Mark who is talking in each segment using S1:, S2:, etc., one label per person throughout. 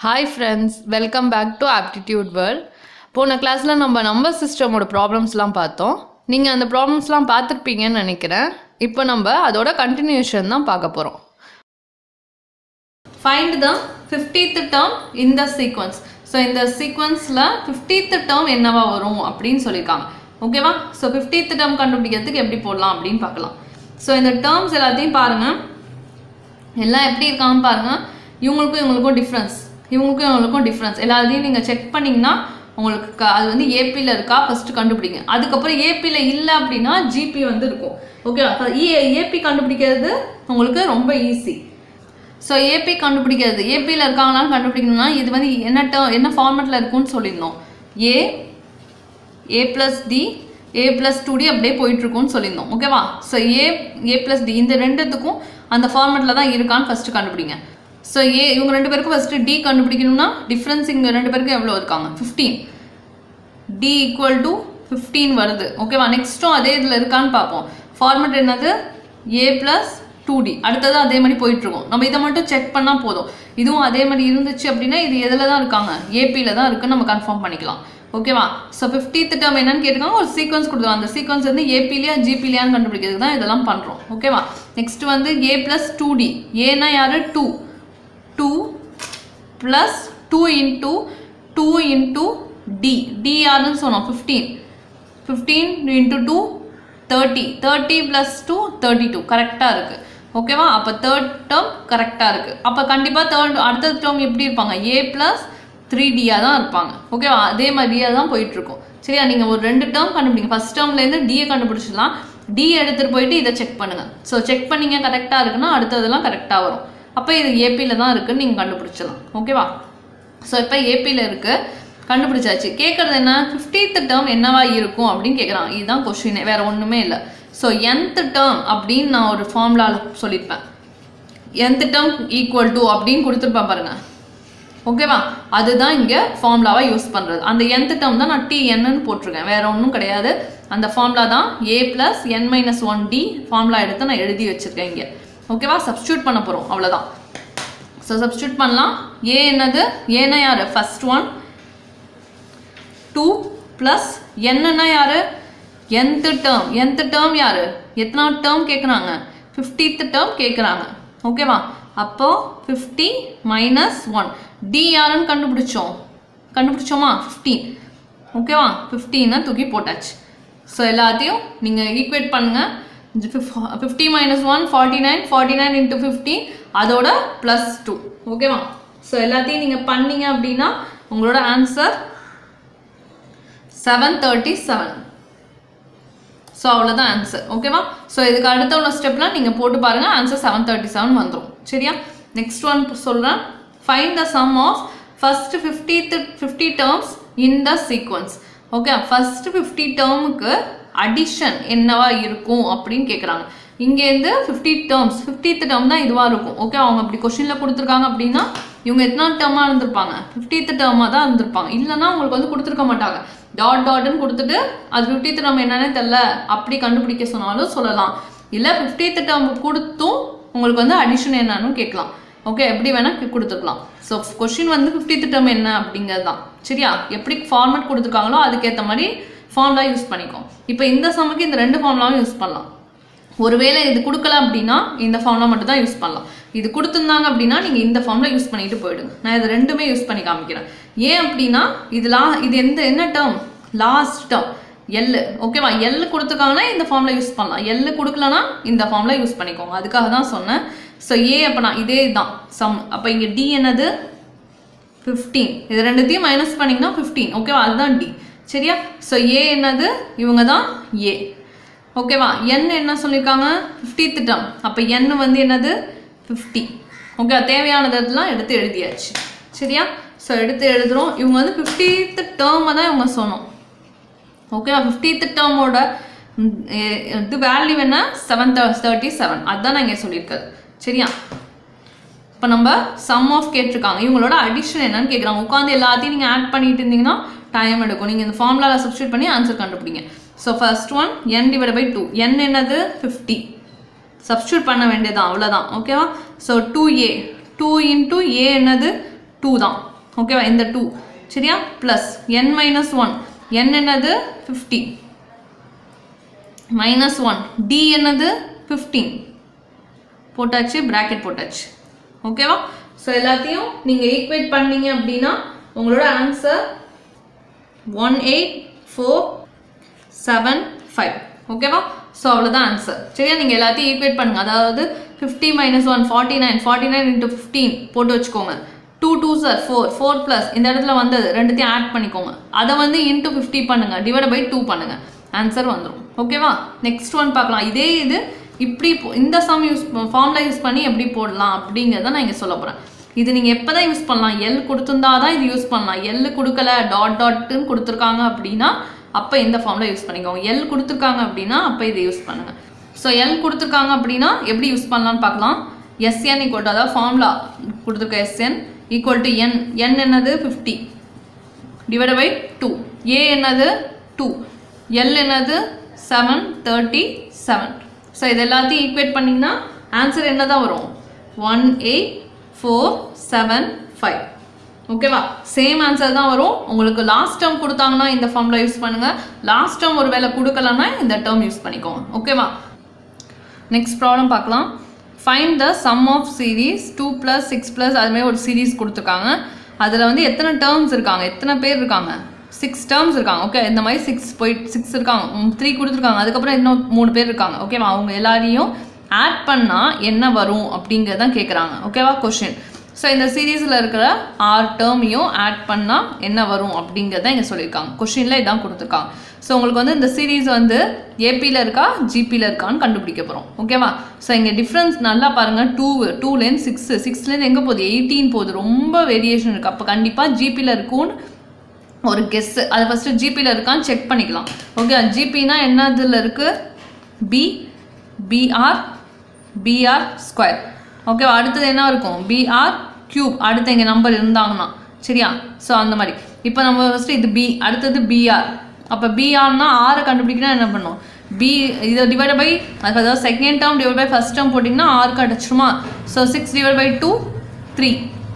S1: hi friends welcome back to aptitude world போன கிளாஸில் நம்ம நம்பர் சிஸ்டமோட ப்ராப்ளம்ஸ்லாம் பார்த்தோம் நீங்கள் அந்த ப்ராப்ளம்ஸ்லாம் பார்த்துருப்பீங்கன்னு நினைக்கிறேன் இப்போ நம்ம அதோட கண்டினியூஷன் தான் பார்க்க போகிறோம் ஃபைண்ட் த ஃபிஃப்டீத் டேர்ம் இந்த சீக்வன்ஸ் ஸோ இந்த சீக்வன்ஸில் ஃபிஃப்டீத் டேர்ம் என்னவா வரும் அப்படின்னு சொல்லியிருக்காங்க ஓகேவா ஸோ ஃபிஃப்டீத் டேர்ம் கண்டுபிடிக்கிறதுக்கு எப்படி போடலாம் அப்படின்னு பார்க்கலாம் ஸோ இந்த டேர்ம்ஸ் எல்லாத்தையும் பாருங்கள் எல்லாம் எப்படி இருக்கான்னு பாருங்க இவங்களுக்கும் இவங்களுக்கும் டிஃப்ரென்ஸ் இவங்களுக்கும் இவங்களுக்கும் டிஃப்ரென்ஸ் எல்லாத்தையும் நீங்கள் செக் பண்ணிங்கன்னா உங்களுக்கு க- அது வந்து ஏபியில் இருக்கா ஃபர்ஸ்ட் கண்டுபிடிங்க அதுக்கப்புறம் ஏபியில் இல்லை அப்படின்னா ஜிபி வந்து இருக்கும் ஓகேவா ஏபி கண்டுபிடிக்கிறது உங்களுக்கு ரொம்ப ஈஸி ஸோ ஏபி கண்டுபிடிக்கிறது ஏபியில் இருக்காங்களான்னு கண்டுபிடிக்கணும்னா இது வந்து என்ன term- என்ன ஃபார்மேட்டில் இருக்கும்னு சொல்லியிருந்தோம் a a plus d a plus two d அப்படியே போயிட்டுருக்கும்னு சொல்லியிருந்தோம் ஓகேவா so a a plus d இந்த ரெண்டுத்துக்கும் அந்த ஃபார்மேட்டில் தான் இருக்கான்னு ஃபஸ்ட்டு கண்டுபிடிங்க ஸோ ஏ இவங்க ரெண்டு பேருக்கும் ஃபஸ்ட்டு டி கண்டுபிடிக்கணும்னா டிஃப்ரென்ஸ் இங்கே ரெண்டு பேருக்கும் எவ்வளோ இருக்காங்க fifteen d equal to fifteen வருது ஓகேவா நெக்ஸ்ட்டும் அதே இதில் இருக்கான்னு பார்ப்போம் ஃபார்மேட் என்னது ஏ ப்ளஸ் டூ டி அடுத்தது அதே மாதிரி போயிட்டுருக்கோம் நம்ம இதை மட்டும் செக் பண்ணால் போதும் இதுவும் அதே மாதிரி இருந்துச்சு அப்படின்னா இது எதில் தான் இருக்காங்க ஏபியில் தான் இருக்குன்னு நம்ம கன்ஃபார்ம் பண்ணிக்கலாம் ஓகேவா ஸோ ஃபிஃப்டீத் டேர்ம் என்னன்னு கேட்டுக்காங்க ஒரு சீக்வன்ஸ் கொடுத்துருவாங்க அந்த சீக்வன்ஸ் வந்து ஏபிலியா ஜிபிலியான்னு கண்டுபிடிக்கிறதுக்கு தான் இதெல்லாம் பண்ணுறோம் ஓகேவா நெக்ஸ்ட் வந்து ஏ ப்ளஸ் டூ டி ஏன்னா யாரு two two plus two into two into d d யாருன்னு சொன்னோம் fifteen fifteen into two thirty thirty plus two thirty two கரெக்டாக இருக்குது ஓகேவா அப்போ தேர்ட் டேர்ம் கரெக்டாக இருக்குது அப்போ கண்டிப்பாக தேர்ட் அடுத்த டேர்ம் எப்படி இருப்பாங்க ஏ ப்ளஸ் த்ரீ டியாக தான் இருப்பாங்க ஓகேவா அதே மாதிரியே தான் போயிட்டுருக்கும் சரியா நீங்கள் ஒரு ரெண்டு டேர்ம் கண்டுபிடிங்க ஃபஸ்ட் டேர்ம்லேருந்து டியை கண்டுபிடிச்சிடலாம் டி எடுத்துகிட்டு போயிட்டு இதை செக் பண்ணுங்கள் ஸோ செக் பண்ணீங்க கரெக்டாக இருக்குன்னா அடுத்ததெல்லாம் கரெக்டாக வரும் அப்போ இது ஏபியில் தான் இருக்குன்னு நீங்கள் கண்டுபிடிச்சிடலாம் ஓகேவா ஸோ இப்போ ஏபியில் இருக்கு கண்டுபிடிச்சாச்சு கேட்குறது என்ன ஃபிஃப்டீத் டேர்ம் என்னவா இருக்கும் அப்படின்னு கேட்குறாங்க இதுதான் கொஸ்டினே வேற ஒன்றுமே இல்லை ஸோ nth டேர்ம் அப்படின்னு நான் ஒரு ஃபார்முலாவில் சொல்லியிருப்பேன் nth டேர்ம் ஈக்குவல் டு அப்படின்னு கொடுத்துருப்பேன் பாருங்க ஓகேவா அதுதான் இங்கே ஃபார்முலாவை யூஸ் பண்ணுறது அந்த nth டேர்ம் தான் நான் டி என்னன்னு போட்டிருக்கேன் வேற ஒன்றும் கிடையாது அந்த ஃபார்முலா தான் a plus n minus one d formula எடுத்து நான் எழுதி வச்சிருக்கேன் இங்கே ஓகேவா சப்ஸ்டியூட் பண்ண போகிறோம் அவ்வளோதான் ஸோ சப்ஸ்டியூட் பண்ணலாம் ஏ என்னது ஏன்னா யார் ஃபர்ஸ்ட் ஒன் டூ ப்ளஸ் என்னன்னா யாரு nth டேர்ம் nth டேர்ம் யாரு எத்தனாவது டேர்ம் கேட்குறாங்க ஃபிஃப்டீத் டேர்ம் கேட்குறாங்க ஓகேவா அப்போ ஃபிஃப்டி மைனஸ் ஒன் டி யாருன்னு கண்டுபிடிச்சோம் கண்டுபிடிச்சோமா ஃபிஃப்டீன் ஓகேவா ஃபிஃப்டீனை தூக்கி போட்டாச்சு ஸோ எல்லாத்தையும் நீங்கள் ஈக்குவேட் பண்ணுங்கள் fifty minus one forty nine forty nine into fifty அதோட ப்ளஸ் டூ ஓகேவா ஸோ எல்லாத்தையும் நீங்கள் பண்ணீங்க அப்படின்னா உங்களோட answer seven thirty seven so அவ்வளோதான் ஆன்சர் ஓகேவா ஸோ இதுக்கு அடுத்த உள்ள ஸ்டெப்லாம் நீங்கள் போட்டு பாருங்கள் ஆன்சர் செவன் தேர்ட்டி செவன் வந்துடும் சரியா நெக்ஸ்ட் ஒன் சொல்கிறேன் find the sum of first fiftieth fifty terms in the sequence okay first fifty டேர்முக்கு அடிஷன் என்னவா இருக்கும் அப்படின்னு கேட்குறாங்க இங்கேருந்து ஃபிஃப்டி டேர்ம்ஸ் ஃபிஃப்டீத் டேர்ம் தான் இதுவாக இருக்கும் ஓகே அவங்க அப்படி கொஷினில் கொடுத்துருக்காங்க அப்படின்னா இவங்க எத்தனாவது டேர்மாக இருந்திருப்பாங்க ஃபிஃப்டீத் டேர்மாக தான் இருந்திருப்பாங்க இல்லைன்னா உங்களுக்கு வந்து கொடுத்துருக்க மாட்டாங்க டாட் டாட்னு கொடுத்துட்டு அது ஃபிஃப்டீத் டேர்ம் என்னன்னே தெரில அப்படி கண்டுபிடிக்க சொன்னாலும் சொல்லலாம் இல்லை ஃபிஃப்டீத் டேர்ம் கொடுத்தும் உங்களுக்கு வந்து அடிஷன் என்னன்னு கேட்கலாம் ஓகே எப்படி வேணால் கொடுத்துக்கலாம் ஸோ கொஷின் வந்து ஃபிஃப்டீத் டேர்ம் என்ன அப்படிங்கிறது தான் சரியா எப்படி ஃபார்மேட் கொடுத்துருக்காங்களோ அதுக்கேற்ற மாதிரி ஃபார்முலா யூஸ் பண்ணிக்கோ இப்போ இந்த சமக்கு இந்த ரெண்டு ஃபார்முலாவும் யூஸ் பண்ணலாம் ஒருவேளை இது கொடுக்கல அப்படின்னா இந்த ஃபார்முலா மட்டும் தான் யூஸ் பண்ணலாம் இது கொடுத்துருந்தாங்க அப்படின்னா நீங்கள் இந்த ஃபார்முலா யூஸ் பண்ணிட்டு போயிடுங்க நான் இது ரெண்டுமே யூஸ் பண்ணி காமிக்கிறேன் ஏன் அப்படின்னா இது லா இது எந்த என்ன டேர்ம் லாஸ்ட் டேர்ம் எல் ஓகேவா எல் கொடுத்துருக்காங்கன்னா இந்த ஃபார்முலா யூஸ் பண்ணலாம் எல் கொடுக்கலனா இந்த ஃபார்முலா யூஸ் பண்ணிக்கோங்க அதுக்காக தான் சொன்னேன் ஸோ ஏ அப்போ நான் இதே தான் சம் அப்போ இங்கே டி என்னது ஃபிஃப்டீன் இது ரெண்டுத்தையும் மைனஸ் பண்ணிங்கன்னா ஃபிஃப்டீன் ஓகேவா அதுதான் டி சரியா ஸோ ஏ என்னது இவங்க தான் ஏ ஓகேவா என் என்ன சொல்லியிருக்காங்க ஃபிஃப்டீத் டேர்ம் அப்போ என் வந்து என்னது ஃபிஃப்டி ஓகே தேவையானதெல்லாம் எடுத்து எழுதியாச்சு சரியா ஸோ எடுத்து எழுதுறோம் இவங்க வந்து ஃபிஃப்டீத் டேர்மை தான் இவங்க சொன்னோம் ஓகேவா ஃபிஃப்டீத் டேர்மோட இது வேல்யூ என்ன செவன் தேர்ட்டி செவன் அதுதான் நான் இங்கே சொல்லியிருக்காரு சரியா இப்போ நம்ம சம் ஆஃப் கேட்டிருக்காங்க இவங்களோட அடிஷன் என்னன்னு கேட்குறாங்க உட்காந்து எல்லாத்தையும் நீங்கள் ஆட் பண்ணிட்டு இருந்தீங்கன்னா டைம் எடுக்கும் நீங்கள் இந்த ஃபார்முலாவில் சப்ஸ்டியூட் பண்ணி ஆன்சர் கண்டுபிடிங்க so first one n divide by two n என்னது ஃபிஃப்டி சப்ஸ்டியூட் பண்ண வேண்டியதான் அவ்வளோதான் ஓகேவா so two a two into a என்னது டூ தான் ஓகேவா இந்த டூ சரியா plus n minus one n என்னது ஃபிஃப்டி மைனஸ் ஒன் டி என்னது ஃபிஃப்டீன் போட்டாச்சு ப்ராக்கெட் போட்டாச்சு ஓகேவா ஸோ எல்லாத்தையும் நீங்கள் ஈக்குவேட் பண்ணீங்க அப்படின்னா உங்களோட answer one eight four seven five ஓகேவா ஸோ அவ்வளோதான் ஆன்சர் சரியா நீங்கள் எல்லாத்தையும் ஈக்குவேட் பண்ணுங்க அதாவது fifty minus one forty nine forty nine into fifteen போட்டு வச்சுக்கோங்க டூ டூ சார் ஃபோர் ஃபோர் ப்ளஸ் இந்த இடத்துல வந்தது ரெண்டுத்தையும் ஆட் பண்ணிக்கோங்க அதை வந்து இன்ட்டு ஃபிஃப்டி பண்ணுங்க டிவைட் பை டூ பண்ணுங்க ஆன்சர் வந்துடும் ஓகேவா நெக்ஸ்ட் ஒன் பார்க்கலாம் இதே இது இப்படி போ- இந்த சம் யூஸ் ஃபார்முலா யூஸ் பண்ணி எப்படி போடலாம் அப்படிங்கிறத நான் இங்கே சொல்ல போகிறேன் இது நீங்கள் எப்போ தான் யூஸ் பண்ணலாம் எல் கொடுத்துருந்தா தான் இது யூஸ் பண்ணலாம் எல் கொடுக்கல டாட் டாட்டுன்னு கொடுத்துருக்காங்க அப்படின்னா அப்போ இந்த ஃபார்முலா யூஸ் பண்ணிக்கோங்க எல் கொடுத்துருக்காங்க அப்படின்னா அப்போ இதை யூஸ் பண்ணுங்க ஸோ எல் கொடுத்துருக்காங்க அப்படின்னா எப்படி யூஸ் பண்ணலாம்னு பார்க்கலாம் எஸ்என் ஈக்குவல் டு அதாவது ஃபார்முலா கொடுத்துருக்க s n equal to n n என்னது fifty divide by two a என்னது டூ எல் என்னது செவன் தேர்ட்டி செவன் ஸோ இது எல்லாத்தையும் ஈக்குவேட் பண்ணிங்கன்னா ஆன்சர் என்ன தான் வரும் one eight four seven five ஓகேவா சேம் ஆன்சர் தான் வரும் உங்களுக்கு லாஸ்ட் டேர்ம் கொடுத்தாங்கன்னா இந்த ஃபார்முலா யூஸ் பண்ணுங்க லாஸ்ட் டேர்ம் ஒரு வேளை கொடுக்கலன்னா இந்த டேர்ம் யூஸ் பண்ணிக்கோங்க ஓகேவா நெக்ஸ்ட் ப்ராப்ளம் பார்க்கலாம் find the sum of series two plus six plus அதுமாதிரி ஒரு சீரீஸ் கொடுத்துருக்காங்க அதில் வந்து எத்தனை டேர்ம்ஸ் இருக்காங்க எத்தனை பேர் இருக்காங்க சிக்ஸ் டேர்ம்ஸ் இருக்காங்க ஓகே இந்த மாதிரி சிக்ஸ் போயிட் சிக்ஸ் இருக்காங்க த்ரீ கொடுத்துருக்காங்க அதுக்கப்புறம் இன்னும் மூணு பேர் இருக்காங்க ஓகேவா அவங்க எல்லாரையும் ஆட் பண்ணால் என்ன வரும் அப்படிங்கிறதான் கேட்குறாங்க ஓகேவா கொஷின் ஸோ இந்த சீரீஸில் இருக்கிற ஆறு டேர்மையும் ஆட் பண்ணால் என்ன வரும் அப்படிங்கிறத இங்கே சொல்லியிருக்காங்க கொஷினில் இதான் கொடுத்துருக்காங்க ஸோ உங்களுக்கு வந்து இந்த சீரீஸ் வந்து ஏபியில் இருக்கா ஜிபியில் இருக்கான்னு கண்டுபிடிக்க போகிறோம் ஓகேவா ஸோ இங்கே டிஃப்ரென்ஸ் நல்லா பாருங்கள் டூ டூலேருந்து சிக்ஸ் சிக்ஸ்லேருந்து எங்கே போகுது எயிட்டீன் போகுது ரொம்ப வேரியேஷன் இருக்குது அப்போ கண்டிப்பாக ஜிபியில் இருக்கும்னு ஒரு கெஸ்ஸு அதை ஃபஸ்ட்டு ஜிபியில் இருக்கான்னு செக் பண்ணிக்கலாம் ஓகே ஜிபினா என்ன இதில் இருக்குது பி பிஆர் பிஆர் ஸ்கொயர் ஓகேவா அடுத்தது என்ன இருக்கும் பிஆர் கியூப் அடுத்து இங்கே நம்பர் இருந்தாங்கன்னா சரியா ஸோ அந்த மாதிரி இப்போ நம்ம ஃபஸ்ட்டு இது பி அடுத்தது பிஆர் அப்போ பிஆர்னா ஆரை கண்டுபிடிக்கணும் என்ன பண்ணும் பி இதை டிவைட் பை அதாவது second term divide by first term போட்டிங்கன்னா ஆறு கிடச்சிருமா so six divide by two three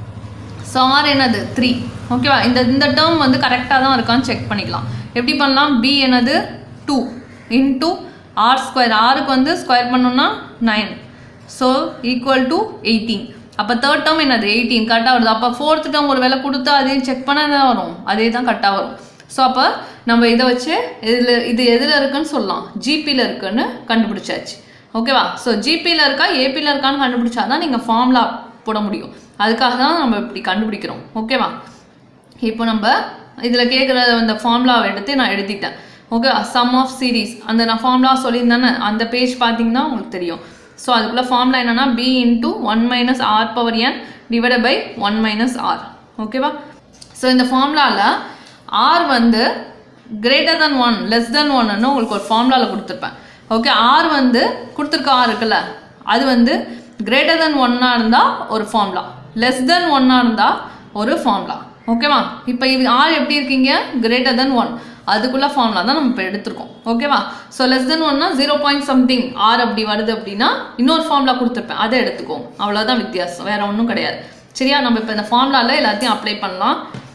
S1: so r என்னது த்ரீ ஓகேவா இந்த இந்த டேர்ம் வந்து கரெக்டாக தான் இருக்கான்னு செக் பண்ணிக்கலாம் எப்படி பண்ணலாம் பி என்னது டூ இன்டூ ஆர் ஸ்கொயர் ஆருக்கு வந்து ஸ்கொயர் பண்ணோம்னா nine so equal to eighteen அப்போ தேர்ட் டேர்ம் என்னது எயிட்டீன் கரெக்டாக வருது அப்போ ஃபோர்த் டேர்ம் ஒரு வேலை கொடுத்து அதையும் செக் பண்ண தான் வரும் அதே தான் கரெக்டாக வரும் ஸோ அப்போ நம்ம இதை வச்சு இதில் இது எதில் இருக்குன்னு சொல்லலாம் ஜிபியில் இருக்குன்னு கண்டுபிடிச்சாச்சு ஓகேவா ஸோ ஜிபியில் இருக்கா ஏபியில் இருக்கான்னு கண்டுபிடிச்சா தான் நீங்கள் ஃபார்முலா போட முடியும் அதுக்காக தான் நம்ம இப்படி கண்டுபிடிக்கிறோம் ஓகேவா இப்போ நம்ம இதில் கேட்குற அந்த ஃபார்முலாவை எடுத்து நான் எழுதிட்டேன் ஓகே சம் ஆஃப் சீரீஸ் அந்த நான் ஃபார்முலா சொல்லியிருந்தேனே அந்த பேஜ் பார்த்தீங்கன்னா உங்களுக்கு தெரியும் ஸோ அதுக்குள்ள ஃபார்முலா என்னன்னா b into one minus r power n divide by one minus r ஓகேவா ஸோ இந்த ஃபார்முலாவில் ஆர் வந்து greater than one less than ஒன்னு உங்களுக்கு ஒரு ஃபார்முலாவில் கொடுத்துருப்பேன் ஓகே ஆர் வந்து கொடுத்துருக்க ஆர் இருக்குல்ல அது வந்து கிரேட்டர் than ஒன்னாக இருந்தால் ஒரு ஃபார்முலா லெஸ் தென் ஒன்னாக இருந்தால் ஒரு ஃபார்முலா ஓகேவா இப்போ இது ஆர் எப்படி இருக்கீங்க கிரேட்டர் than ஒன் அதுக்குள்ள ஃபார்முலா தான் நம்ம இப்போ எடுத்திருக்கோம் ஓகேவா ஸோ லெஸ் தென் ஒன்னா ஜீரோ பாயிண்ட் சம்திங் ஆர் அப்படி வருது அப்படின்னா இன்னொரு ஃபார்முலா கொடுத்துருப்பேன் அதை எடுத்துக்கோங்க அவ்வளோதான் வித்தியாசம் வேற ஒன்றும் கிடையாது சரியா நம்ம இப்போ இந்த ஃபார்முலாவில் எல்லாத்தையும் அப்ளை பண்ணலாம்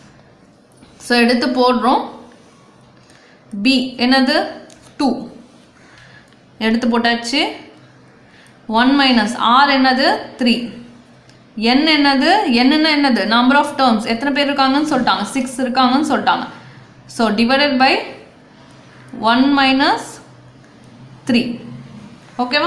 S1: ஸோ எடுத்து போடுறோம் பி என்னது டூ எடுத்து போட்டாச்சு ஒன் மைனஸ் ஆர் என்னது த்ரீ என் என்னது என்னென்ன என்னது நம்பர் ஆஃப் டேர்ம்ஸ் எத்தனை பேர் இருக்காங்கன்னு சொல்லிட்டாங்க சிக்ஸ் இருக்காங்கன்னு சொல்லிட்டாங்க so divided by one minus three ஓகேவா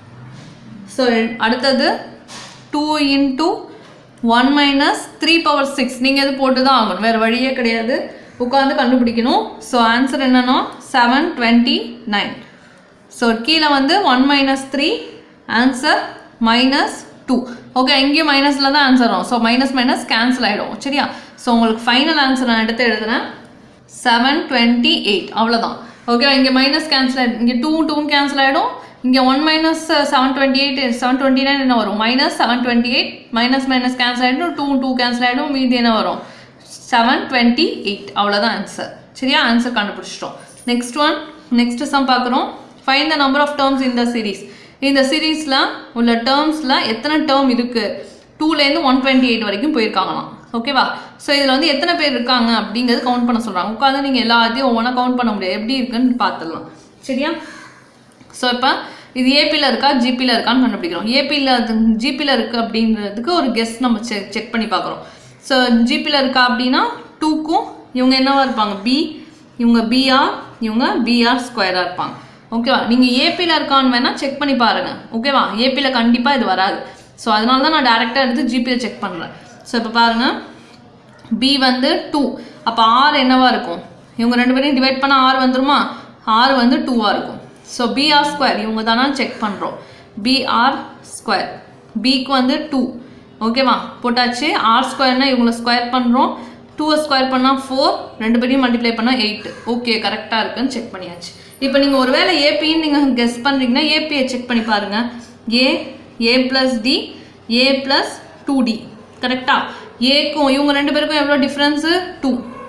S1: ஸோ அடுத்தது two into one minus three power six நீங்கள் இது போட்டு தான் ஆகணும் வேறு வழியே கிடையாது உட்காந்து கண்டுபிடிக்கணும் ஸோ ஆன்சர் என்னன்னா செவன் டுவெண்ட்டி நைன் ஸோ கீழே வந்து one minus three answer minus two okay இங்கேயும் மைனஸில் தான் ஆன்சர் வரும் ஸோ மைனஸ் மைனஸ் கேன்சல் ஆகிடும் சரியா ஸோ உங்களுக்கு ஃபைனல் ஆன்சர் நான் எடுத்து எழுதுறேன் செவன் டுவெண்ட்டி எயிட் அவ்வளோதான் ஓகேவா இங்கே மைனஸ் கேன்சல் ஆகிடும் இங்கே டூ டூ கேன்சல் ஆகிடும் இங்கே one minus seven twenty eight seven twenty nine என்ன வரும் minus seven twenty eight minus minus cancel ஆகிடும் டூ டூ கேன்சல் ஆகிடும் மீதி என்ன வரும் செவன் டுவெண்ட்டி எயிட் அவ்வளோதான் ஆன்சர் சரியா ஆன்சர் கண்டுபிடிச்சிட்டோம் நெக்ஸ்ட் ஒன் நெக்ஸ்ட் சம் பார்க்குறோம் find the number of terms இந்த சீரீஸ் இந்த சீரீஸில் உள்ள டேர்ம்ஸில் எத்தனை டேர்ம் இருக்குது டூலேருந்து ஒன் டுவெண்ட்டி எயிட் வரைக்கும் போயிருக்காங்களாம் ஓகேவா ஸோ இதில் வந்து எத்தனை பேர் இருக்காங்க அப்படிங்கிறது கவுண்ட் பண்ண சொல்கிறாங்க உட்காந்து நீங்கள் எல்லாத்தையும் ஒவ்வொன்றா கவுண்ட் பண்ண முடியாது எப்படி இருக்குன்னு பார்த்துடலாம் சரியா ஸோ இப்போ இது ஏபியில் இருக்கா ஜிபியில் இருக்கான்னு கண்டுபிடிக்கிறோம் ஏபியில் அது ஜிபியில் இருக்குது அப்படின்றதுக்கு ஒரு கெஸ் நம்ம செக் செக் பண்ணி பார்க்குறோம் ஸோ ஜிபியில் இருக்கா அப்படின்னா டூக்கும் இவங்க என்னவா இருப்பாங்க பி இவங்க பிஆர் இவங்க பிஆர் ஸ்கொயராக இருப்பாங்க ஓகேவா நீங்கள் ஏபியில் இருக்கான்னு வேணால் செக் பண்ணி பாருங்கள் ஓகேவா ஏபியில் கண்டிப்பாக இது வராது ஸோ அதனால தான் நான் டேரெக்டாக எடுத்து ஜிபியில் செக் பண்ணுறேன் ஸோ இப்போ பாருங்கள் பி வந்து டூ அப்போ ஆர் என்னவா இருக்கும் இவங்க ரெண்டு பேரையும் டிவைட் பண்ணால் ஆர் வந்துருமா ஆர் வந்து டூவாக இருக்கும் ஸோ பிஆர் ஸ்கொயர் இவங்க தானா செக் பண்ணுறோம் பிஆர் ஸ்கொயர் பிக்கு வந்து டூ ஓகேவா போட்டாச்சு ஆர் ஸ்கொயர்னா இவங்களை ஸ்கொயர் பண்ணுறோம் டூவை ஸ்கொயர் பண்ணால் ஃபோர் ரெண்டு பேரையும் மல்டிப்ளை பண்ணால் எயிட் ஓகே கரெக்டாக இருக்குன்னு செக் பண்ணியாச்சு இப்போ நீங்கள் ஒருவேளை ஏபின்னு நீங்கள் கெஸ் பண்ணுறீங்கன்னா ஏபியை செக் பண்ணி பாருங்கள் a a plus d a plus two d கரெக்டா ஏக்கும் இவங்க ரெண்டு பேருக்கும் எவ்வளோ டிஃப்ரென்ஸு டூ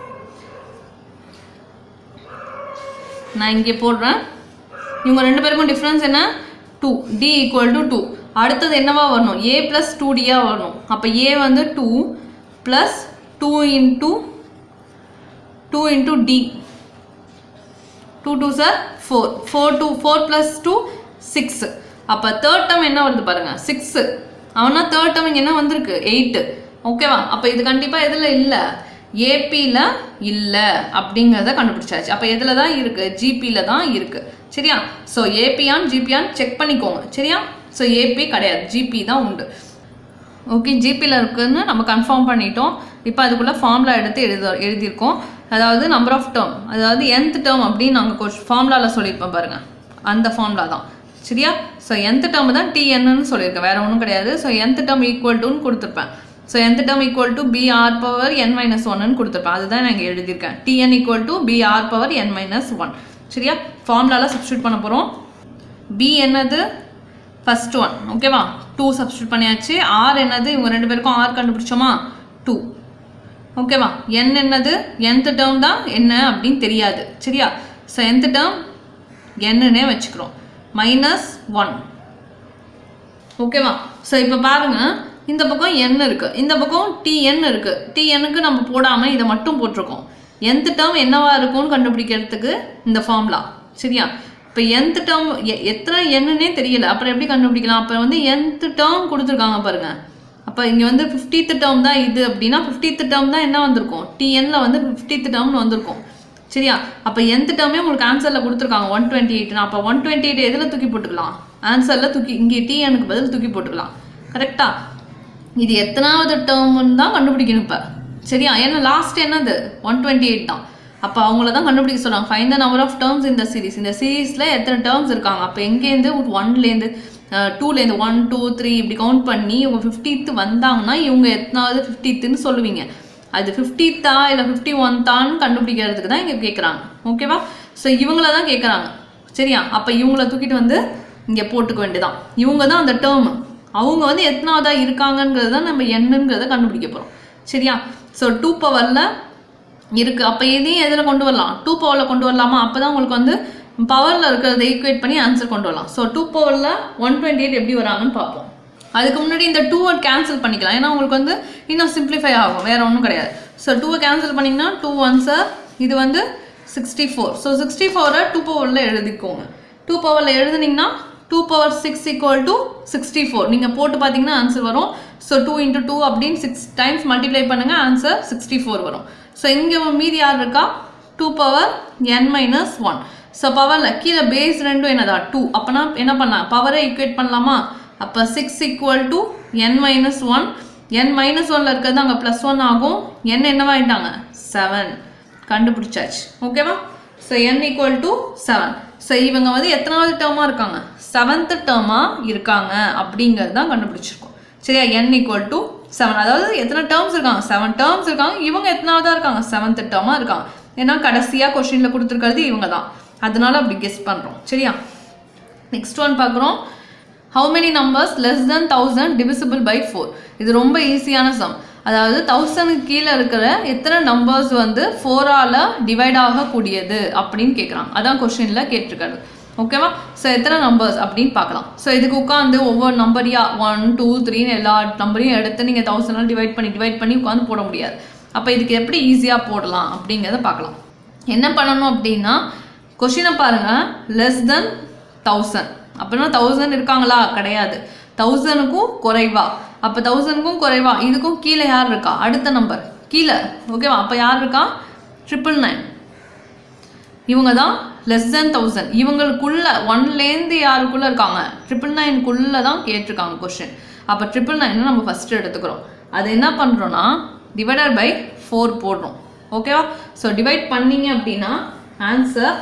S1: நான் இங்கே போடுறேன் இவங்க ரெண்டு பேருக்கும் டிஃப்ரென்ஸ் என்ன two d equal to two அடுத்தது என்னவா வரணும் ஏ ப்ளஸ் டூ டியாக வரணும் அப்போ ஏ வந்து two plus two into two into d two two சார் four four two four plus two six அப்போ தேர்ட் டேர்ம் என்ன வருது பாருங்க சிக்ஸு அவனா தேர்ட் டேர்ம் இங்கே என்ன வந்திருக்கு எயிட்டு ஓகேவா அப்போ இது கண்டிப்பாக எதில் இல்லை ஏபியில் இல்லை அப்படிங்கிறத கண்டுபிடிச்சாச்சு அப்போ எதில் தான் இருக்குது ஜிபியில் தான் இருக்குது சரியா ஸோ ஏபியான் ஜிபியான் செக் பண்ணிக்கோங்க சரியா ஸோ ஏபி கிடையாது ஜிபி தான் உண்டு ஓகே ஜிபியில் இருக்குன்னு நம்ம கன்ஃபார்ம் பண்ணிட்டோம் இப்போ அதுக்குள்ளே ஃபார்முலா எடுத்து எழுத எழுதியிருக்கோம் அதாவது நம்பர் ஆஃப் டேர்ம் அதாவது nth டேர்ம் அப்படின்னு நாங்கள் கோச் ஃபார்முலாவில் சொல்லியிருப்போம் பாருங்க அந்த ஃபார்முலா தான் சரியா ஸோ nth டேர்ம் தான் டிஎன்னு சொல்லியிருக்கேன் வேற ஒன்றும் கிடையாது ஸோ nth டேர்ம் ஈக்குவல் டுன்னு கொடுத்துருப்பேன் so nth term equal to b r power n minus ஒன்னு கொடுத்துருப்பேன் அதுதான் நான் இங்கே எழுதியிருக்கேன் t n equal to b r power n minus one சரியா ஃபார்முலாவில் சப்ஸ்டியூட் பண்ண போகிறோம் பி என்னது ஃபர்ஸ்ட் ஒன் ஓகேவா டூ சப்ஸ்டியூட் பண்ணியாச்சு ஆர் என்னது இவங்க ரெண்டு பேருக்கும் ஆர் கண்டுபிடிச்சோமா டூ ஓகேவா n என்னது nth டேர்ம் தான் என்ன அப்படின்னு தெரியாது சரியா ஸோ nth டேர்ம் என்னன்னே வச்சுக்கிறோம் மைனஸ் ஒன் ஓகேவா ஸோ இப்போ பாருங்க இந்த பக்கம் n இருக்கு இந்த பக்கம் tn இருக்கு tnக்கு நம்ம போடாம இதை மட்டும் போட்டிருக்கோம் nth டேர்ம் என்னவா இருக்கும்னு கண்டுபிடிக்கிறதுக்கு இந்த ஃபார்முலா சரியா இப்போ nth டேர்ம் எத்தனை என்னன்னே தெரியல அப்புறம் எப்படி கண்டுபிடிக்கலாம் அப்போ வந்து nth டேர்ம் கொடுத்துருக்காங்க பாருங்க அப்போ இங்கே வந்து ஃபிஃப்டீத் டேர்ம் தான் இது அப்படின்னா ஃபிஃப்டீத் டேர்ம் தான் என்ன வந்திருக்கும் டிஎன்ல வந்து ஃபிஃப்டீத் டேர்ம்னு வந்திருக்கும் சரியா அப்போ nth டேர்மே உங்களுக்கு ஆன்சரில் கொடுத்துருக்காங்க ஒன் டுவெண்ட்டி எயிட்னா அப்போ ஒன் டுவெண்ட்டி எயிட் எதில் தூக்கி போட்டுக்கலாம் ஆன்சரில் தூக்கி இங்கே டிஎனுக்கு பதில் தூக்கி போட்டுக்கலாம் கரெக்டா இது எத்தனாவது டேர்ம்னு தான் கண்டுபிடிக்கணும் இப்போ சரியா ஏன்னா லாஸ்ட் என்னது ஒன் டுவெண்ட்டி எயிட் தான் அப்போ அவங்கள தான் கண்டுபிடிக்க சொல்றாங்க find the number of terms இந்த சீரிஸ் இந்த சீரீஸில் எத்தனை டேர்ம்ஸ் இருக்காங்க அப்போ எங்கேருந்து ஒன்லேருந்து டூலேருந்து ஒன் டூ த்ரீ இப்படி கவுண்ட் பண்ணி இவங்க ஃபிஃப்டீத்து வந்தாங்கன்னா இவங்க எத்தனாவது ஃபிஃப்டீத்துன்னு சொல்லுவீங்க அது ஃபிஃப்டீத்தா இல்லை ஃபிஃப்டி ஒன் தான்னு கண்டுபிடிக்கிறதுக்கு தான் இங்கே கேட்குறாங்க ஓகேவா ஸோ இவங்கள தான் கேட்குறாங்க சரியா அப்போ இவங்கள தூக்கிட்டு வந்து இங்கே போட்டுக்க வேண்டியதான் இவங்க தான் அந்த டேர்ம் அவங்க வந்து எத்தனாவதா இருக்காங்கங்கிறது தான் நம்ம என்னங்கிறத கண்டுபிடிக்க போகிறோம் சரியா ஸோ டூ பவரில் இருக்குது அப்போ எதையும் எதில் கொண்டு வரலாம் டூ பவரில் கொண்டு வரலாமா அப்போ தான் உங்களுக்கு வந்து பவரில் இருக்கிறத ஈக்குவேட் பண்ணி ஆன்சர் கொண்டு வரலாம் ஸோ டூ பவரில் ஒன் டுவெண்ட்டி எயிட் எப்படி வராங்கன்னு பார்ப்போம் அதுக்கு முன்னாடி இந்த டூவை கேன்சல் பண்ணிக்கலாம் ஏன்னா உங்களுக்கு வந்து இன்னும் சிம்பிளிஃபை ஆகும் வேற ஒன்றும் கிடையாது ஸோ டூவை கேன்சல் பண்ணிங்கன்னா டூ ஒன்ஸை இது வந்து சிக்ஸ்டி ஃபோர் ஸோ சிக்ஸ்டி ஃபோரை டூ பவரில் எழுதிக்கோங்க டூ பவரில் எழுதுனீங்கன்னா two power six equal to sixty four நீங்கள் போட்டு பார்த்தீங்கன்னா ஆன்சர் வரும் ஸோ டூ இன்ட்டு டூ அப்படின்னு சிக்ஸ் டைம்ஸ் மல்டிப்ளை பண்ணுங்கள் ஆன்சர் சிக்ஸ்டி ஃபோர் வரும் ஸோ இங்கே மீதி யார் இருக்கா two power n minus one so பவரில் கீழே பேஸ் ரெண்டும் என்னதா டூ அப்போனா என்ன பண்ணலாம் பவரை ஈக்குவேட் பண்ணலாமா அப்போ six equal to n minus one n minus ஒனில் இருக்கிறது அங்கே ப்ளஸ் ஒன் ஆகும் என் என்னவாயிட்டாங்க செவன் கண்டுபிடிச்சாச்சு ஓகேவா so n equal to seven so இவங்க வந்து எத்தனாவது டேர்மாக இருக்காங்க செவன்த் டேர்மாக இருக்காங்க அப்படிங்கிறது தான் கண்டுபிடிச்சிருக்கோம் சரியா என் ஈக்குவல் டு செவன் அதாவது எத்தனை டேர்ம்ஸ் இருக்காங்க செவன் டேர்ம்ஸ் இருக்காங்க இவங்க எத்தனாவதா இருக்காங்க செவன்த் டேர்மாக இருக்காங்க ஏன்னா கடைசியாக கொஸ்டினில் கொடுத்துருக்கிறது இவங்க தான் அதனால அப்படி கெஸ் பண்ணுறோம் சரியா நெக்ஸ்ட் ஒன் பார்க்குறோம் how many numbers less than thousand divisible by four இது ரொம்ப ஈஸியான சம் அதாவது தௌசண்ட்க்கு கீழே இருக்கிற எத்தனை நம்பர்ஸ் வந்து ஃபோரால் டிவைட் ஆகக்கூடியது அப்படின்னு கேட்குறாங்க அதான் கொஸ்டினில் கேட்டிருக்காரு ஓகேவா ஸோ எத்தனை நம்பர்ஸ் அப்படின்னு பார்க்கலாம் ஸோ இதுக்கு உட்காந்து ஒவ்வொரு நம்பரையா ஒன் டூ த்ரீன்னு எல்லா நம்பரையும் எடுத்து நீங்கள் தௌசண்ட் டிவைட் பண்ணி டிவைட் பண்ணி உட்காந்து போட முடியாது அப்போ இதுக்கு எப்படி ஈஸியாக போடலாம் அப்படிங்கிறத பார்க்கலாம் என்ன பண்ணணும் அப்படின்னா கொஷினை பாருங்கள் லெஸ் தென் தௌசண்ட் அப்படின்னா தௌசண்ட் இருக்காங்களா கிடையாது தௌசண்ட்க்கும் குறைவா அப்போ தௌசண்ட்க்கும் குறைவா இதுக்கும் கீழே யார் இருக்கா அடுத்த நம்பர் கீழே ஓகேவா அப்போ யார் இருக்கா ட்ரிபிள் நைன் இவங்க தான் லெஸ் தென் தௌசண்ட் இவங்களுக்குள்ள ஒன்லேருந்து யாருக்குள்ள இருக்காங்க ட்ரிபிள் நைனுக்குள்ள தான் கேட்டிருக்காங்க கொஷின் அப்போ ட்ரிபிள் நைன் நம்ம ஃபர்ஸ்ட் எடுத்துக்கிறோம் அது என்ன பண்ணுறோன்னா டிவைடட் பை ஃபோர் போடுறோம் ஓகேவா ஸோ டிவைட் பண்ணீங்க அப்படின்னா answer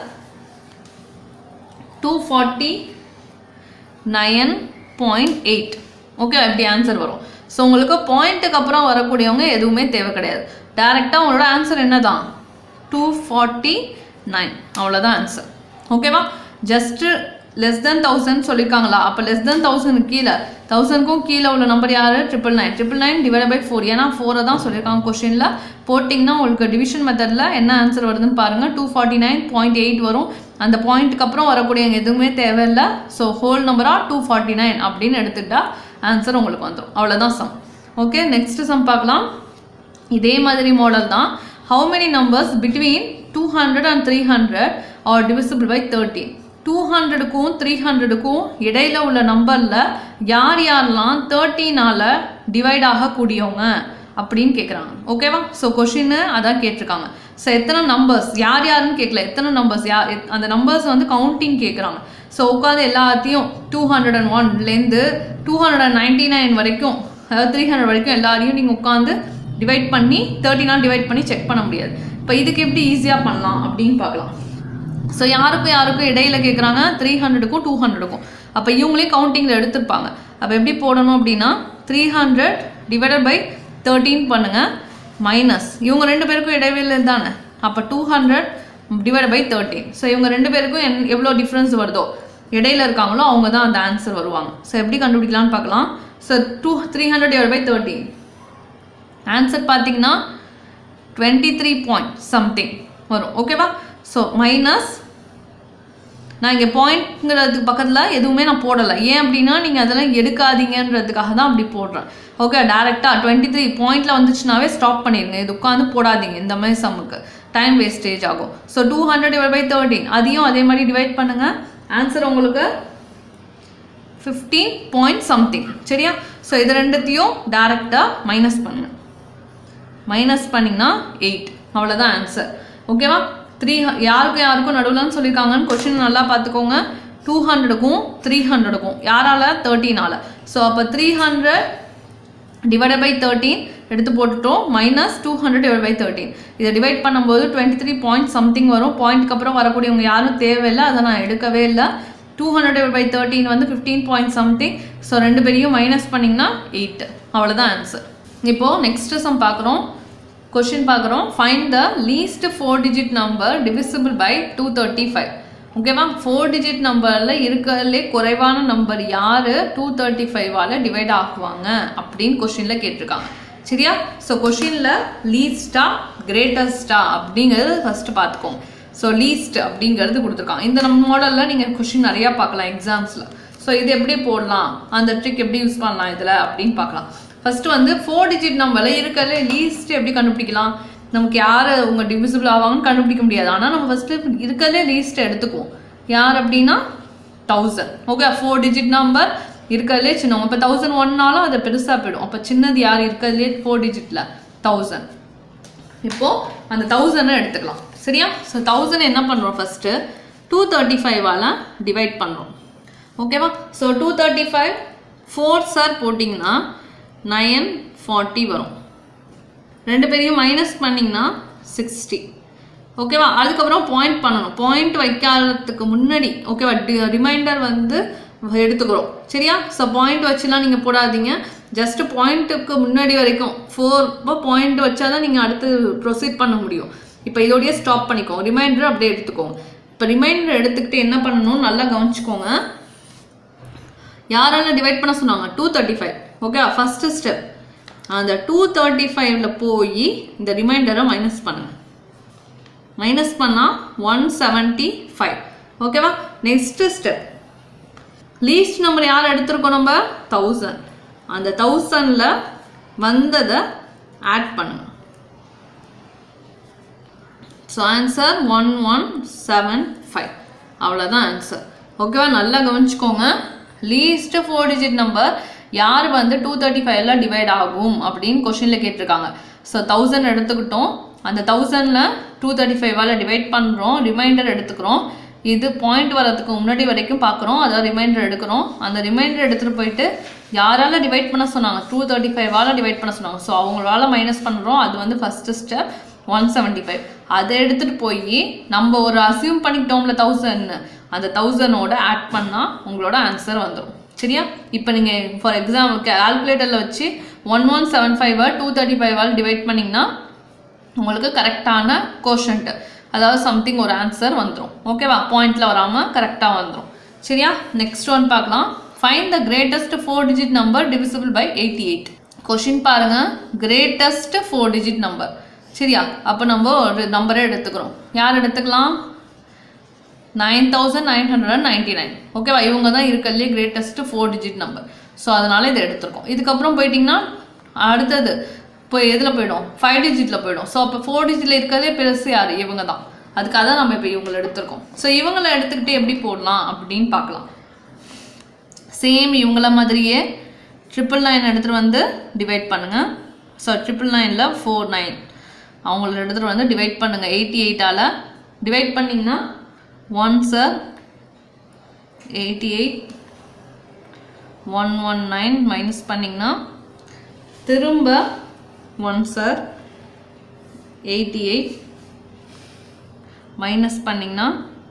S1: two forty nine point eight okay எப்படி ஆன்சர் வரும் ஸோ உங்களுக்கு பாயிண்ட்டுக்கு அப்புறம் வரக்கூடியவங்க எதுவுமே தேவை கிடையாது டேரெக்டாக உங்களோட ஆன்சர் என்ன தான் டூ ஃபார்ட்டி நைன் அவ்வளோதான் ஆன்சர் ஓகேவா ஜஸ்ட்டு லெஸ் தென் தௌசண்ட் சொல்லியிருக்காங்களா அப்போ லெஸ் தென் தௌசண்ட் கீழே தௌசண்ட்க்கும் கீழே உள்ள நம்பர் யார் triple nine triple nine divide by four ஏன்னா ஃபோரை தான் சொல்லியிருக்காங்க கொஷினில் போட்டிங்கன்னா உங்களுக்கு டிவிஷன் மெத்தடில் என்ன ஆன்சர் வருதுன்னு பாருங்கள் two forty nine point eight வரும் அந்த பாயிண்ட்டுக்கு அப்புறம் வரக்கூடிய எதுவுமே தேவையில்லை ஸோ ஹோல் நம்பராக டூ ஃபார்ட்டி நைன் அப்படின்னு எடுத்துக்கிட்டா ஆன்சர் உங்களுக்கு வந்துடும் அவ்வளோதான் சம் ஓகே நெக்ஸ்ட் சம் பார்க்கலாம் இதே மாதிரி மாடல் தான் how many numbers between two hundred and three hundred are divisible by thirteen two ஹண்ட்ரடுக்கும் த்ரீ ஹண்ட்ரடுக்கும் இடையில உள்ள நம்பரில் யார் யாரெல்லாம் தேர்ட்டீனால் டிவைட் ஆகக்கூடியவங்க அப்படின்னு கேட்குறாங்க ஓகேவா ஸோ கொஷின் அதான் கேட்டிருக்காங்க ஸோ எத்தனை நம்பர்ஸ் யார் யாருன்னு கேட்கல எத்தனை நம்பர்ஸ் யார் எத்- அந்த நம்பர்ஸ் வந்து கவுண்டிங் கேட்குறாங்க ஸோ உட்காந்து எல்லாத்தையும் டூ ஹண்ட்ரட் அண்ட் ஒன்லேருந்து two hundred and ninety nine வரைக்கும் அதாவது த்ரீ ஹண்ட்ரட் வரைக்கும் எல்லாரையும் நீங்கள் உட்காந்து டிவைட் பண்ணி தேர்ட்டினால் டிவைட் பண்ணி செக் பண்ண முடியாது இப்போ இதுக்கு எப்படி ஈஸியாக பண்ணலாம் அப்படின்னு பார்க்கலாம் ஸோ யாருக்கும் யாருக்கும் இடையில கேட்குறாங்க த்ரீ ஹண்ட்ரடுக்கும் டூ ஹண்ட்ரடுக்கும் அப்போ இவங்களே கவுண்டிங்கில் எடுத்திருப்பாங்க அப்போ எப்படி போடணும் அப்படின்னா three hundred divided by thirteen பண்ணுங்கள் மைனஸ் இவங்க ரெண்டு பேருக்கும் இடைவெளி தானே அப்போ two hundred divide by thirteen so இவங்க ரெண்டு பேருக்கும் என் எவ்வளோ டிஃப்ரென்ஸ் வருதோ இடையில இருக்காங்களோ அவங்க தான் அந்த ஆன்சர் வருவாங்க ஸோ எப்படி கண்டுபிடிக்கலாம்னு பார்க்கலாம் so two three hundred divide by thirteen answer பார்த்தீங்கன்னா டுவெண்ட்டி த்ரீ பாயிண்ட் சம்திங் வரும் ஓகேவா ஸோ மைனஸ் நான் இங்கே பாயிண்ட்ங்கிறதுக்கு பக்கத்தில் எதுவுமே நான் போடலை ஏன் அப்படின்னா நீங்கள் அதெல்லாம் எடுக்காதீங்கன்றதுக்காக தான் அப்படி போடுறேன் ஓகே டேரெக்டாக டுவெண்ட்டி த்ரீ பாயிண்டில் வந்துச்சுனாவே ஸ்டாப் பண்ணிடுங்க இது உட்காந்து போடாதீங்க இந்த மாதிரி சம்முக்கு டைம் வேஸ்டேஜ் ஆகும் so two hundred divide by thirteen அதையும் அதே மாதிரி டிவைட் பண்ணுங்கள் ஆன்சர் உங்களுக்கு ஃபிஃப்டீன் பாயிண்ட் சம்திங் சரியா ஸோ இது ரெண்டுத்தையும் டேரெக்டாக மைனஸ் பண்ணுங்க மைனஸ் பண்ணிங்கன்னா எயிட் அவ்வளோதான் ஆன்சர் ஓகேவா த்ரீ யாருக்கும் யாருக்கும் நடுவில்னு சொல்லியிருக்காங்கன்னு கொஷின் நல்லா பார்த்துக்கோங்க டூ ஹண்ட்ரடுக்கும் த்ரீ ஹண்ட்ரடுக்கும் யாரால தேர்ட்டீனால ஸோ அப்போ three hundred divide by thirteen எடுத்து போட்டுட்டோம் minus two hundred divide by thirteen இதை டிவைட் பண்ணும்போது டுவெண்ட்டி த்ரீ பாயிண்ட் சம்திங் வரும் பாயிண்ட்க்கு அப்புறம் வரக்கூடியவங்க யாரும் தேவையில்லை அதை நான் எடுக்கவே இல்லை two hundred divide by thirteen வந்து ஃபிஃப்டீன் பாயிண்ட் சம்திங் ஸோ ரெண்டு பேரையும் மைனஸ் பண்ணிங்கன்னா எயிட் அவ்வளோதான் ஆன்சர் இப்போது நெக்ஸ்ட் சம் பார்க்குறோம் கொஷின் பார்க்குறோம் find the least four digit number divisible by two thirty five ஓகேவா ஃபோர் டிஜிட் நம்பரில் இருக்கிறதுலே குறைவான நம்பர் யார் டூ தேர்ட்டி ஃபைவால் டிவைட் ஆகுவாங்க அப்படின்னு கொஷினில் கேட்டிருக்காங்க சரியா ஸோ கொஷினில் லீஸ்டா கிரேட்டஸ்டா அப்படிங்கிறது ஃபஸ்ட்டு பார்த்துக்கோங்க ஸோ லீஸ்ட் அப்படிங்கிறது கொடுத்துருக்காங்க இந்த நம்ம மாடலில் நீங்கள் கொஷின் நிறையா பார்க்கலாம் எக்ஸாம்ஸில் ஸோ இது எப்படி போடலாம் அந்த ட்ரிக் எப்படி யூஸ் பண்ணலாம் இதில் அப்படின்னு பார்க்கலாம் ஃபர்ஸ்ட் வந்து ஃபோர் டிஜிட் நம்பரில் இருக்கிறதுல லீஸ்ட் எப்படி கண்டுபிடிக்கலாம் நமக்கு யார் உங்கள் டிவிசிபிள் ஆவாங்கன்னு கண்டுபிடிக்க முடியாது ஆனால் நம்ம ஃபஸ்ட்டு இருக்கிறதுலே லீஸ்ட் எடுத்துக்குவோம் யார் அப்படின்னா thousand okay four digit number இருக்கிறதுலே சின்னவங்க இப்போ தௌசண்ட் ஒன்னாலும் அது பெருசாக போயிடும் அப்போ சின்னது யார் இருக்கிறதுலே ஃபோர் டிஜிட்டில் தௌசண்ட் இப்போது அந்த தௌசண்டை எடுத்துக்கலாம் சரியா ஸோ தௌசண்ட் என்ன பண்ணுறோம் ஃபஸ்ட்டு டூ தேர்ட்டி ஃபைவால் டிவைட் பண்ணுறோம் ஓகேவா so two thirty five four சார் போட்டிங்கன்னா நயன் ஃபார்ட்டி வரும் ரெண்டு பேரையும் மைனஸ் பண்ணிங்கன்னா சிக்ஸ்டி ஓகேவா அதுக்கப்புறம் பாயிண்ட் பண்ணணும் பாயிண்ட் வைக்காததுக்கு முன்னாடி ஓகேவா ரிமைண்டர் வந்து எடுத்துக்கிறோம் சரியா ஸோ பாயிண்ட் வச்சுலாம் நீங்கள் போடாதீங்க ஜஸ்ட் பாயிண்ட்டுக்கு முன்னாடி வரைக்கும் ஃபோர் பாயிண்ட் வச்சா தான் நீங்கள் அடுத்து ப்ரொசீட் பண்ண முடியும் இப்போ இதோடய ஸ்டாப் பண்ணிக்கோங்க ரிமைண்டர் அப்படியே எடுத்துக்கோங்க இப்போ ரிமைண்டர் எடுத்துக்கிட்டு என்ன பண்ணணும் நல்லா கவனிச்சுக்கோங்க யாரால டிவைட் பண்ண சொன்னாங்க two thirty five okay first step அந்த டூ தேர்ட்டி ஃபைவ்ல போய் இந்த ரிமைண்டரை மைனஸ் பண்ணுங்க மைனஸ் பண்ணால் ஒன் செவன்ட்டி ஃபைவ் ஓகேவா நெக்ஸ்ட் ஸ்டெப் லீஸ்ட் நம்பர் யார் எடுத்திருக்கோம் நம்ம தௌசண்ட் அந்த தௌசண்டில் வந்ததை ஆட் பண்ணுங்க so answer one one seven five அவ்வளோதான் ஆன்சர் ஓகேவா நல்லா கவனிச்சுக்கோங்க லீஸ்ட் ஃபோர் டிஜிட் நம்பர் யார் வந்து டூ தேர்ட்டி ஃபைவ்ல டிவைட் ஆகும் அப்படின்னு கொஷினில் கேட்டிருக்காங்க ஸோ தௌசண்ட் எடுத்துக்கிட்டோம் அந்த தௌசண்டில் டூ தேர்ட்டி ஃபைவால் டிவைட் பண்ணுறோம் ரிமைண்டர் எடுத்துக்கிறோம் இது பாயிண்ட் வரதுக்கு முன்னாடி வரைக்கும் பார்க்குறோம் அதாவது ரிமைண்டர் எடுக்கிறோம் அந்த ரிமைண்டர் எடுத்துகிட்டு போயிட்டு யாரால டிவைட் பண்ண சொன்னாங்க டூ தேர்ட்டி ஃபைவால் டிவைட் பண்ண சொன்னாங்க ஸோ அவங்களால மைனஸ் பண்ணுறோம் அது வந்து first step one seventy five அதை எடுத்துகிட்டு போய் நம்ம ஒரு அசியூம் பண்ணிக்கிட்டோம்ல தௌசண்ட் அந்த தௌசண்டோட ஆட் பண்ணால் உங்களோட ஆன்சர் வந்துடும் சரியா இப்போ நீங்கள் ஃபார் எக்ஸாம் கால்குலேட்டரில் வச்சு ஒன் ஒன் செவன் ஃபைவை டூ தேர்ட்டி ஃபைவால் டிவைட் பண்ணிங்கன்னா உங்களுக்கு கரெக்டான கோஷன்ட்டு அதாவது சம்திங் ஒரு ஆன்சர் வந்துடும் ஓகேவா பாயிண்ட்ல வராமல் கரெக்டாக வந்துடும் சரியா நெக்ஸ்ட் ஒன் பார்க்கலாம் find the greatest four digit number divisible by eighty eight question பாருங்க கிரேட்டஸ்ட் ஃபோர் டிஜிட் நம்பர் சரியா அப்போ நம்ம ஒரு நம்பரே எடுத்துக்கிறோம் யார் எடுத்துக்கலாம் nine thousand nine hundred and ninety nine ஓகேவா இவங்க தான் இருக்கிறதுலே greatest four digit number so அதனால இதை எடுத்திருக்கோம் இதுக்கப்புறம் போயிட்டிங்கன்னா அடுத்தது இப்போ எதில் போயிடும் ஃபைவ் டிஜிட்டில் போயிடும் ஸோ அப்போ ஃபோர் டிஜிட்டில் இருக்கிறதே பெருசு யார் இவங்க தான் அதுக்காக தான் நம்ம இப்போ இவங்களை எடுத்திருக்கோம் ஸோ இவங்களை எடுத்துக்கிட்டு எப்படி போடலாம் அப்படின்னு பார்க்கலாம் சேம் இவங்கள மாதிரியே ட்ரிபிள் நைன் எடுத்துகிட்டு வந்து டிவைட் பண்ணுங்கள் ஸோ ட்ரிபிள் நைனில் ஃபோர் நைன் அவங்கள எடுத்துகிட்டு வந்து டிவைட் பண்ணுங்கள் எயிட்டி எயிட்டால் டிவைட் பண்ணிங்கன்னா one sir eighty eight one one nine minus பண்ணிங்கன்னா திரும்ப one sir eighty eight minus பண்ணிங்கன்னா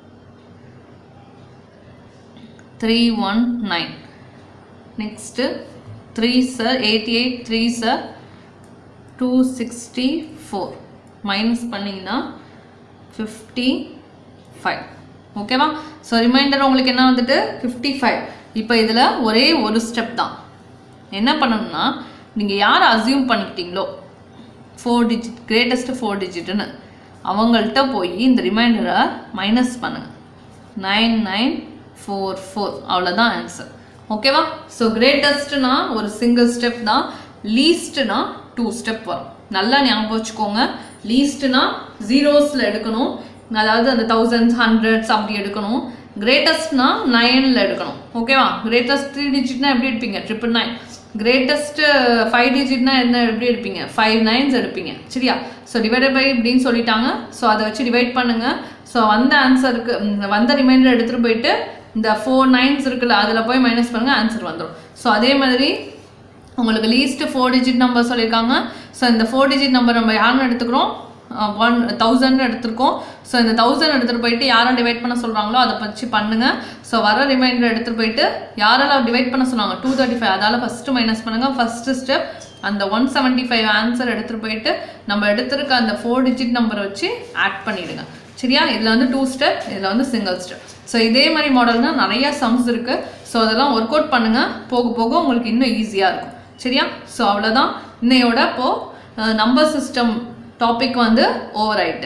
S1: three one nine next three sir eighty eight three sir two sixty four minus பண்ணிங்கன்னா ஃபிஃப்டி ஃபைவ் ஓகேவா so remainder உங்களுக்கு என்ன வந்துட்டு fifty five இப்போ இதில் ஒரே ஒரு ஸ்டெப் தான் என்ன பண்ணணும்னா நீங்கள் யார் அசியூம் பண்ணிக்கிட்டீங்களோ ஃபோர் டிஜிட் கிரேட்டஸ்ட் ஃபோர் டிஜிட்னு அவங்கள்ட்ட போய் இந்த ரிமைண்டரை மைனஸ் பண்ணுங்கள் நைன் நைன் ஃபோர் ஃபோர் அவ்வளோதான் ஆன்சர் ஓகேவா ஸோ கிரேட்டஸ்ட்னா ஒரு சிங்கிள் ஸ்டெப் தான் லீஸ்ட்னா டூ ஸ்டெப் வரும் நல்லா ஞாபகம் வச்சுக்கோங்க லீஸ்ட்னா ஜீரோஸில் எடுக்கணும் அதாவது அந்த தௌசண்ட்ஸ் ஹண்ட்ரட்ஸ் அப்படி எடுக்கணும் கிரேட்டஸ்ட்னா நைனில் எடுக்கணும் ஓகேவா கிரேட்டஸ்ட் த்ரீ டிஜிட்னா எப்படி எடுப்பீங்க ட்ரிபிள் நைன் கிரேட்டஸ்ட் ஃபைவ் டிஜிட்னா என்ன எப்படி எடுப்பீங்க ஃபைவ் நைன்ஸ் எடுப்பீங்க சரியா ஸோ டிவைடட் பை இப்படின்னு சொல்லிட்டாங்க ஸோ அதை வச்சு டிவைட் பண்ணுங்க ஸோ வந்த ஆன்சருக்கு வந்த ரிமைண்டர் எடுத்துகிட்டு போயிட்டு இந்த ஃபோர் நைன்ஸ் இருக்குல்ல அதில் போய் மைனஸ் பண்ணுங்க ஆன்சர் வந்துடும் ஸோ அதே மாதிரி உங்களுக்கு லீஸ்ட் ஃபோர் டிஜிட் நம்பர் சொல்லியிருக்காங்க ஸோ இந்த ஃபோர் டிஜிட் நம்பர் நம்ம யாருன்னு எடுத்துக்கிறோம் ஒன் தௌசண்ட் எடுத்திருக்கோம் ஸோ இந்த தௌசண்ட் எடுத்துகிட்டு போயிட்டு யாரை டிவைட் பண்ண சொல்கிறாங்களோ அதை வச்சு பண்ணுங்க ஸோ வர ரிமைண்டர் எடுத்துகிட்டு போயிட்டு யாரெல்லாம் டிவைட் பண்ண சொன்னாங்க டூ தேர்ட்டி ஃபைவ் அதால் ஃபஸ்ட்டு மைனஸ் பண்ணுங்கள் ஃபஸ்ட்டு ஸ்டெப் அந்த ஒன் செவன்ட்டி ஃபைவ் ஆன்சர் எடுத்துகிட்டு போயிட்டு நம்ம எடுத்திருக்க அந்த ஃபோர் டிஜிட் நம்பரை வச்சு ஆட் பண்ணிவிடுங்க சரியா இதில் வந்து டூ ஸ்டெப் இதில் வந்து சிங்கிள் ஸ்டெப் ஸோ இதே மாதிரி மாடல்னா நிறைய சம்ஸ் இருக்குது ஸோ அதெல்லாம் ஒர்க் அவுட் பண்ணுங்கள் போக போக உங்களுக்கு இன்னும் ஈஸியாக இருக்கும் சரியா ஸோ அவ்வளோதான் இன்னையோட இப்போது நம்பர் சிஸ்டம் டாபிக் வந்து ஓவர் ஆயிட்டு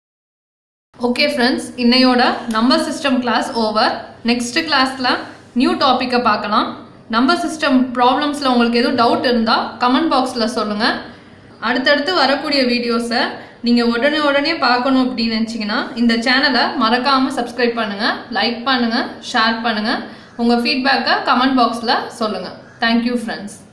S1: ஓகே ஃப்ரெண்ட்ஸ் இன்னையோட number system class over next கிளாஸில் நியூ டாப்பிக்கை பார்க்கலாம் நம்பர் சிஸ்டம் ப்ராப்ளம்ஸில் உங்களுக்கு எதுவும் டவுட் இருந்தால் கமெண்ட் பாக்ஸில் சொல்லுங்கள் அடுத்தடுத்து வரக்கூடிய வீடியோஸை நீங்கள் உடனே உடனே பார்க்கணும் அப்படின்னு நினச்சிங்கன்னா இந்த சேனலை மறக்காமல் சப்ஸ்கிரைப் பண்ணுங்கள் லைக் பண்ணுங்கள் ஷேர் பண்ணுங்கள் உங்கள் ஃபீட்பேக்கை கமெண்ட் பாக்ஸில் சொல்லுங்கள் தேங்க்யூ ஃப்ரெண்ட்ஸ்